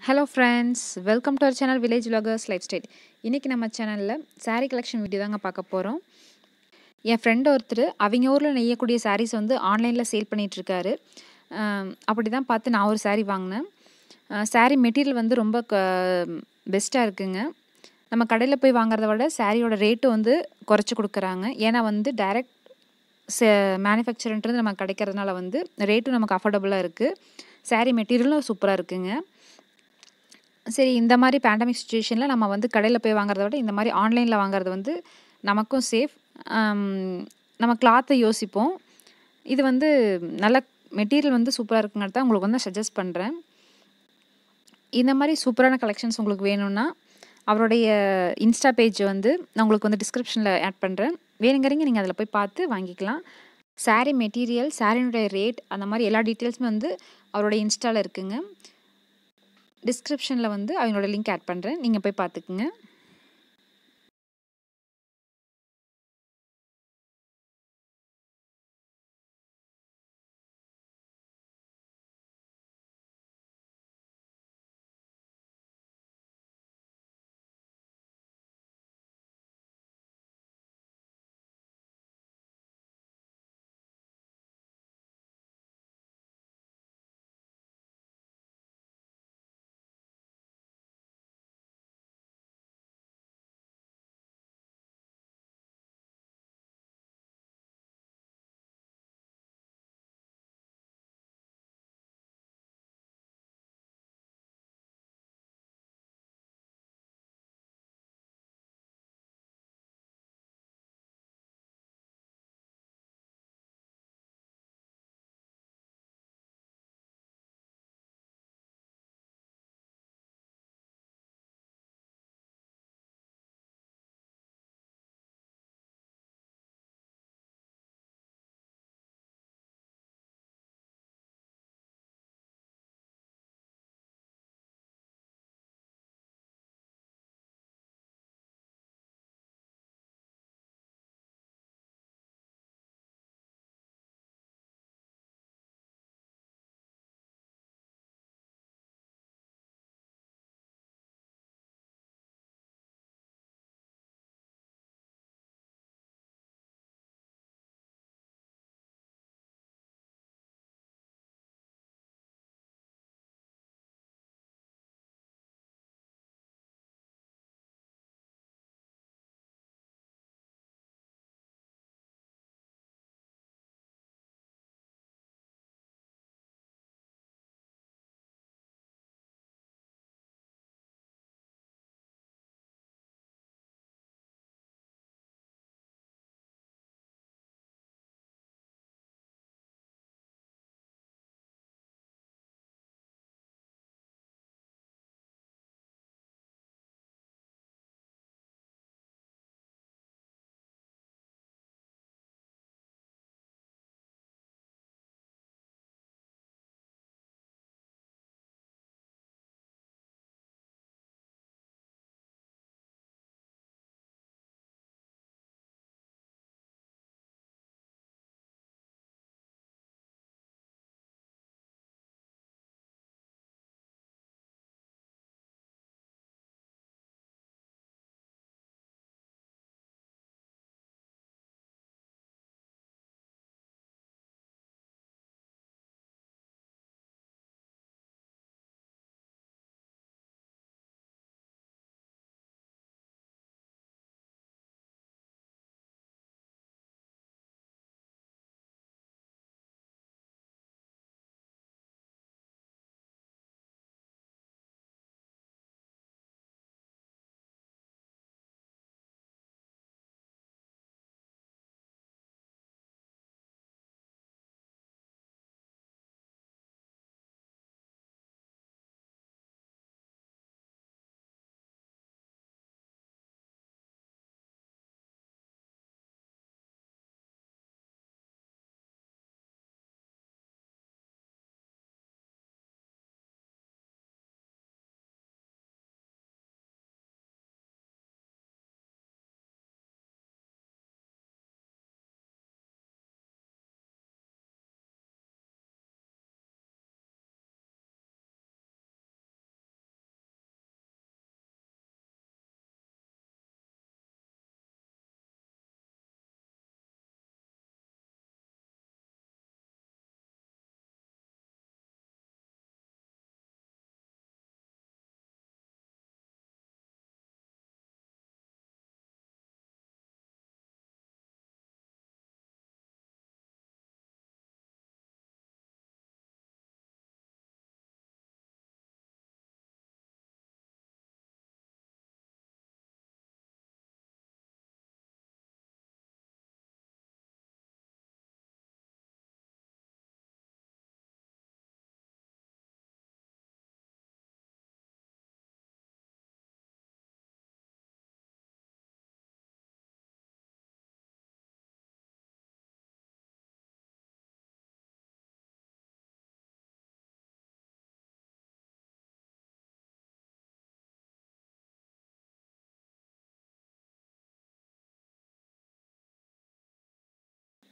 hello friends welcome to our channel village vloggers lifestyle இன்றைக்கி நம்ம சேனலில் saree collection video தாங்க பார்க்க போகிறோம் என் ஃப்ரெண்டு ஒருத்தர் அவங்க ஊரில் நெய்யக்கூடிய sarees வந்து ஆன்லைனில் சேல் பண்ணிகிட்ருக்காரு அப்படி தான் பார்த்து நான் ஒரு saree வாங்கினேன் saree மெட்டீரியல் வந்து ரொம்ப க பெஸ்ட்டாக இருக்குங்க நம்ம கடையில் போய் வாங்குறத விட சாரியோட ரேட்டு வந்து குறைச்சி கொடுக்குறாங்க ஏன்னா வந்து டைரக்ட் சே மேனுஃபேக்சர்ன்றது நமக்கு கிடைக்கிறதுனால வந்து ரேட்டும் நமக்கு அஃபோர்டபுளாக இருக்குது saree மெட்டீரியலும் சூப்பராக இருக்குங்க சரி இந்த மாதிரி பேண்டமிக் சுச்சுவேஷனில் நம்ம வந்து கடையில் போய் வாங்குறத விட இந்த மாதிரி ஆன்லைனில் வாங்குறது வந்து நமக்கும் சேஃப் நம்ம கிளாத்தை யோசிப்போம் இது வந்து நல்ல மெட்டீரியல் வந்து சூப்பராக இருக்குங்கிறத உங்களுக்கு வந்து சஜஸ்ட் பண்ணுறேன் இந்த மாதிரி சூப்பரான கலெக்ஷன்ஸ் உங்களுக்கு வேணும்னா அவருடைய இன்ஸ்டா பேஜ் வந்து நான் உங்களுக்கு வந்து டிஸ்கிரிப்ஷனில் ஆட் பண்ணுறேன் வேணுங்கிறீங்க நீங்கள் அதில் போய் பார்த்து வாங்கிக்கலாம் saree மெட்டீரியல் சாரினுடைய ரேட் அந்த மாதிரி எல்லா டீட்டெயில்ஸுமே வந்து அவருடைய இன்ஸ்டாவில் இருக்குங்க டிஸ்கிரிப்ஷனில் வந்து அவங்களோட லிங்க் ஆட் பண்ணுறேன் நீங்கள் போய் பார்த்துக்குங்க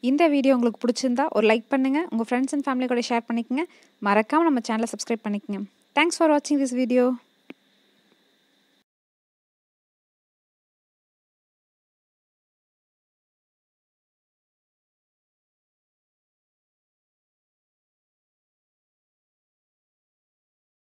இந்த வீடியோ உங்களுக்கு பிடிச்சிருந்தா ஒரு லைக் பண்ணுங்கள் உங்கள் ஃப்ரெண்ட்ஸ் அண்ட் ஃபேமிலி கூட ஷேர் பண்ணிக்கோங்க மறக்காமல் நம்ம சேனலை சப்ஸ்கிரைப் பண்ணிக்கோங்க தேங்க்ஸ் ஃபார் வாட்சிங் திஸ் வீடியோ